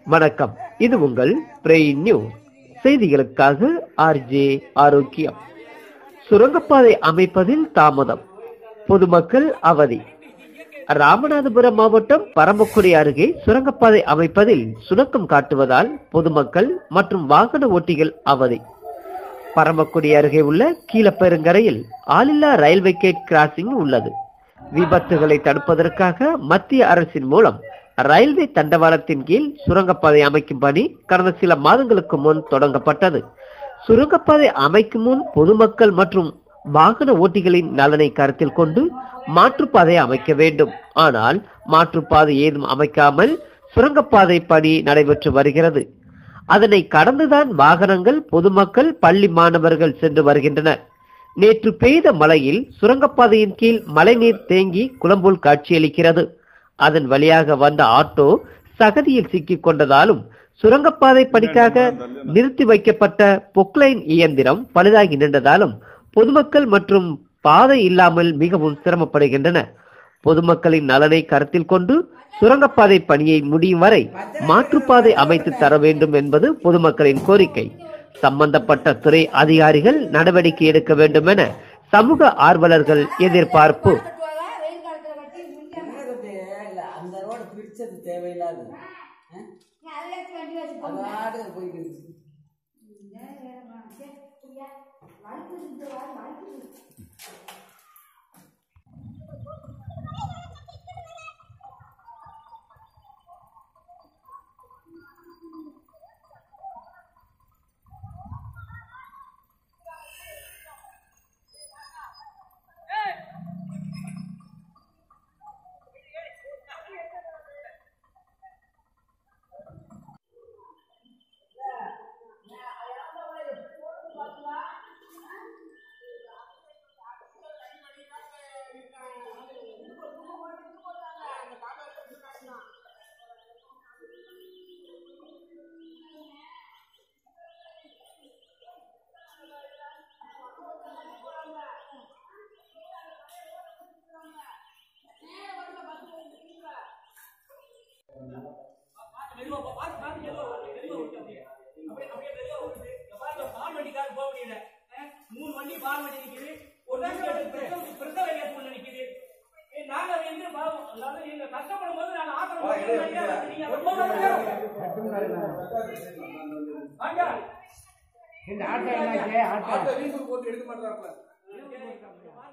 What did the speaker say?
வணக்கம் இது உங்கள் பிரெயின் நியூஸ் செய்திகளுக்காக ஆர்ஜே ஆரோக்கியம் சுரங்கப்பாதை அமைப்பதில் தாமதம் பொதுமக்கள் அவதி ராமநாதபுரம் மாவட்டம் பரமக்குடி அருகே சுரங்கப்பாதை அமைப்பதில் சுணக்கம் காட்டுவதால் பொதுமக்கள் மற்றும் வாகன ஓட்டிகள் அவதி பரமக்குடி அருகே உள்ள கீழப்பெருங்கரையில் ஆளில்லா ரயில்வே கேட் கிராசிங் உள்ளது விபத்துகளை தடுப்பதற்காக மத்திய அரசின் மூலம் ரயில்வே தண்டவாளத்தின் கீழ் சுரங்கப்பாதை அமைக்கும் பணி கடந்த சில மாதங்களுக்கு முன் தொடங்கப்பட்டது சுரங்கப்பாதை அமைக்கும் முன் பொதுமக்கள் மற்றும் வாகன ஓட்டிகளின் நலனை கருத்தில் கொண்டு மாற்றுப்பாதை அமைக்க வேண்டும் ஆனால் மாற்றுப்பாதை ஏதும் அமைக்காமல் சுரங்கப்பாதை பணி நடைபெற்று வருகிறது அதனை கடந்துதான் வாகனங்கள் பொதுமக்கள் பள்ளி மாணவர்கள் சென்று வருகின்றனர் நேற்று பெய்த மழையில் சுரங்கப்பாதையின் கீழ் மழைநீர் தேங்கி குளம்போல் காட்சியளிக்கிறது அதன் வழியாக வந்த ஆட்டோ சகதியில் சிக்கிக் கொண்டதாலும் சுரங்கப்பாதை பணிக்காக நிறுத்தி வைக்கப்பட்ட பொக்லைன் இயந்திரம் பழுதாகி நின்றதாலும் பொதுமக்கள் மற்றும் பாதை இல்லாமல் மிகவும் சிரமப்படுகின்றனர் பொதுமக்களின் நலனை கருத்தில் கொண்டு சுரங்கப்பாதை பணியை முடியும் வரை மாற்றுப்பாதை அமைத்து தர வேண்டும் என்பது பொதுமக்களின் கோரிக்கை சம்பந்தப்பட்ட துறை அதிகாரிகள் நடவடிக்கை எடுக்க வேண்டும் என சமூக ஆர்வலர்கள் எதிர்பார்ப்பு என்னது இல்ல அந்த ரோடு பிரிச்சது தேவையில்லாது ஆ? அது ஆடு போயிட்டு இருந்துச்சு. மூணு வண்டி பால் வண்டி நிக்குது ஒரு நாள் பிரசவ வழியா பொண்ணு நிக்குது ஏய், நாங்க வந்து பாவம் அதாவது நீங்க கஷ்டப்படும் போது நாங்க ஆத்திரம் நீங்க வாங்க இந்த ஆட்டோ என்னாச்சு ஆட்டோ போட்டு எடுக்க மாட்டாங்க